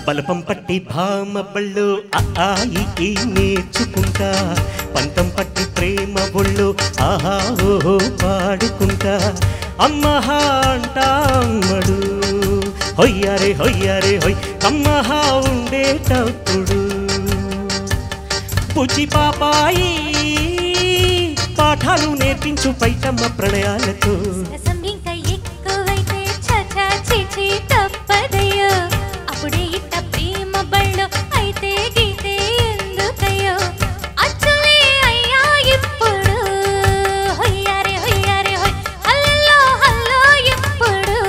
బలపం పట్టి భామ బళ్ళు ఆ ఆ, ఈ, ఈ నేర్చుకుంటా పంతం పట్టి ప్రేమ ఒళ్ళు ఆహా ఓహో పాడుకుంటా అమ్మహా అంటా అమ్మడు హొయ్యారే హొయ్యారే హొయ్ కమ్మహా ఉండేటప్పుడు పుచి పాపాయి పాఠాలు నేర్పించు పైటమ్మ ప్రణయాలతో రసం ఇంకా ఎక్కువైతే చచా చిచి తప్పదయ్యో అప్పుడే ఇట్ట ప్రేమ బళ్ళు అయితే గీతే ఎందుకయ్యో అచ్చులే అయ్యా ఇప్పుడు హొయ్యారే హొయ్యారే హొయ్ హల్లో హల్లో ఇప్పుడు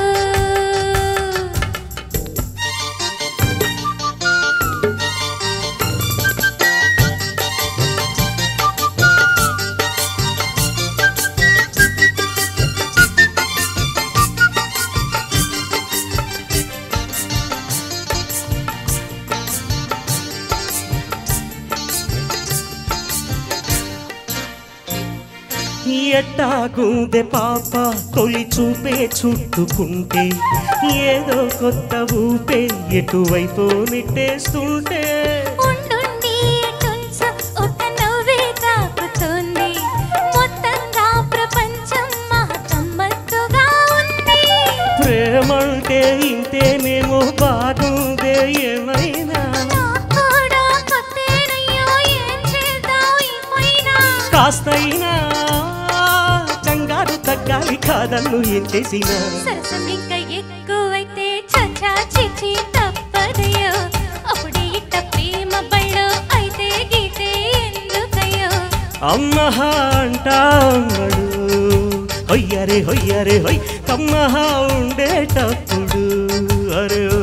ఎట్టాగుందె పాప తొలి చూపే చుట్టుకుంటే ఏదో కొత్త ఊపే ఎటువైపు నెట్టేస్తుంటే ఉండుండి కొంచెం ఒక నవ్వే తాకుతుంది మొత్తంగా ప్రపంచం మహతమ్మత్తుగా ఉంది ప్రేమంటే ఇంతేనేమో బాగుందే ఏమైనా నాకు కూడా కొత్తేనయ్యో ఏం చేద్దాం ఈ పైన కాస్తైనా కంగారు తగ్గాలి కాదన్ను ఏం చేసినా సరసం ఇంకా ఎక్కువైతే చచా చిచి తప్పదయ్యో అప్పుడే ఇట్ట ప్రేమ బళ్ళు అయితే గీతే ఎందుకయ్యో అమ్మహా అంటామడు హొయ్యరే హొయ్యరే హొయ్ కమ్మహా ఉండేటప్పుడు అరే ఓ.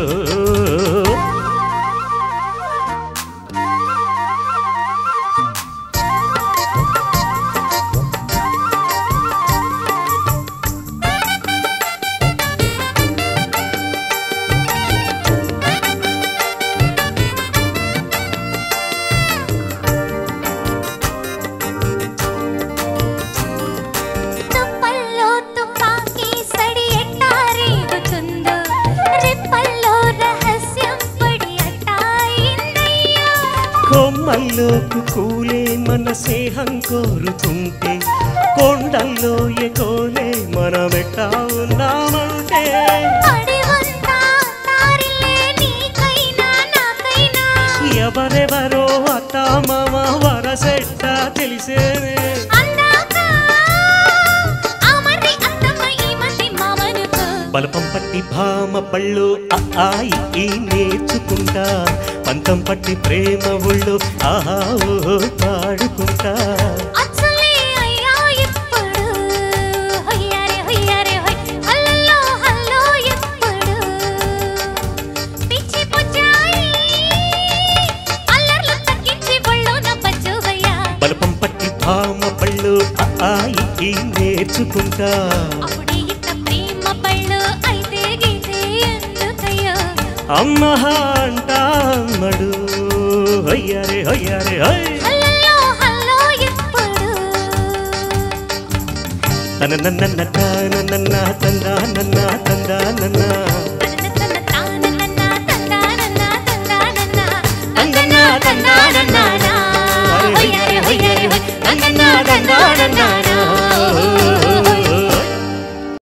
తుప్పల్లో తుపాకీ సడి ఎట్టా రేగుతుందో రెప్పల్లో రహస్యం పడి అట్టాయిందయ్యో కొమ్మల్లోకి కూలే మన స్నేహం కోరుతుంటే కొండల్లో ఎకోలే మనమెట్టా ఉన్నామంటే అడివంతా తారిల్లే నీకైనా నాకైనా ఎవరెవరో అత్త మామ వరసెట్ట తెలిసేనే అందాక ఆ మర్రి అత్తమ్మ ఈ మధ్య మామనుకో బలపం పట్టి భామ పళ్ళు ఆ ఆ, ఈ, ఈ నేర్చుకుంటా పంతం పట్టి ప్రేమ ఒళ్ళు ఆహా ఓహో పాడుకుంటా అచ్చలే అయ్యా ఇప్పుడు హొయ్యారే హొయ్యారే హొయ్ హల్లో హల్లో ఇప్పుడు పిచ్చి పుచ్చాయి అల్లర్లు తగ్గించి ఒళ్ళోన పచ్చువయ్యా బలపం పట్టి భామ పళ్ళు ఆ ఆ, ఈ, ఈ నేర్చుకుంటా అప్పుడే ఇట్ట ప్రేమ పళ్ళు అయితే గీతే ఎందుకయ్యో అమ్మహా అంటామడు హొయ్యరే హొయ్యరే హొయ్ హల్లో హల్లో ఇప్పుడు తన నన్న తన నన్న తందా నన్న తందా నన్న